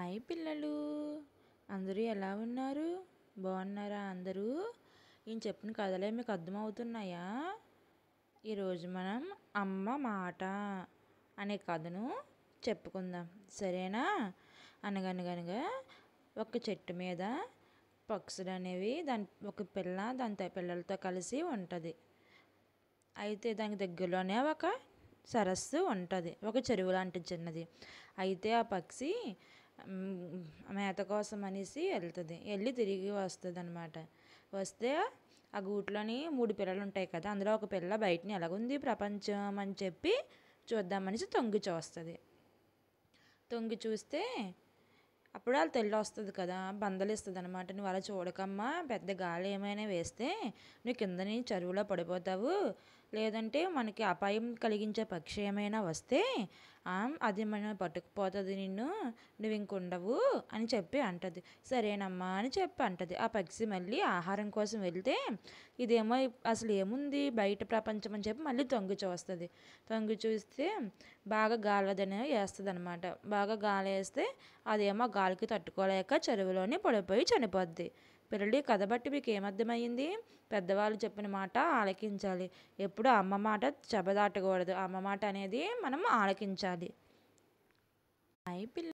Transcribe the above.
hi పిల్లలు అందరూ ఎలా ఉన్నారు బాగున్నారా అందరూ ఈయన చెప్పిన కథలే మీకు అర్థమవుతున్నాయా ఈరోజు మనం అమ్మ మాట అనే కథను చెప్పుకుందాం సరేనా అనగనగనగా ఒక చెట్టు మీద పక్షులు అనేవి దాని ఒక పిల్ల దాని త- పిల్లలతో కలిసి ఉంటుంది అయితే దానికి దగ్గరలోనే ఒక సరస్సు ఉంటుంది ఒక చెరువు లాంటి చిన్నది అయితే ఆ పక్షి మ్, మేత కోసం అనేసి వెళ్తుంది వెళ్ళి తిరిగి వస్తుంది అనమాట వస్తే ఆ గూట్లోని మూడు పిల్లలు ఉంటాయి కదా అందులో ఒక పిల్ల బయటని ఎలాగుంది ప్రపంచం అని చెప్పి చూద్దామనేసి తొంగి చూస్తుంది తొంగి చూస్తే అప్పుడు వాళ్ళ తెల్ల వస్తుంది కదా బందలిస్తుంది అనమాట నువ్వు అలా చూడకమ్మా పెద్ద గాలి ఏమైనా వేస్తే నువ్వు కిందని చెరువులో పడిపోతావు లేదంటే మనకి అపాయం కలిగించే పక్షి ఏమైనా వస్తే ఆ, అది మనం పట్టుకుపోతుంది నిన్ను నువ్వు ఇంక ఉండవు అని చెప్పి అంటది సరేనమ్మా అని చెప్పి అంటది ఆ పక్షి మళ్ళీ ఆహారం కోసం వెళ్తే ఇదేమో అసలు ఏముంది బయట ప్రపంచం అని చెప్పి మళ్ళీ తొంగి చూస్తుంది తొంగి చూస్తే బాగా గాలదనే వేస్తుంది అనమాట బాగా గాలి వేస్తే అదేమో గాలికి తట్టుకోలేక చెరువులోనే పడిపోయి చనిపోద్ది పిల్లలు ఈ కథ బట్టి మీకు ఏమర్థమైంది పెద్దవాళ్ళు చెప్పిన మాట ఆలకించాలి ఎప్పుడు అమ్మ మాట చెబదాటకూడదు అమ్మ మాట అనేది మనం ఆలకించాలి హాయ్ పిల్ల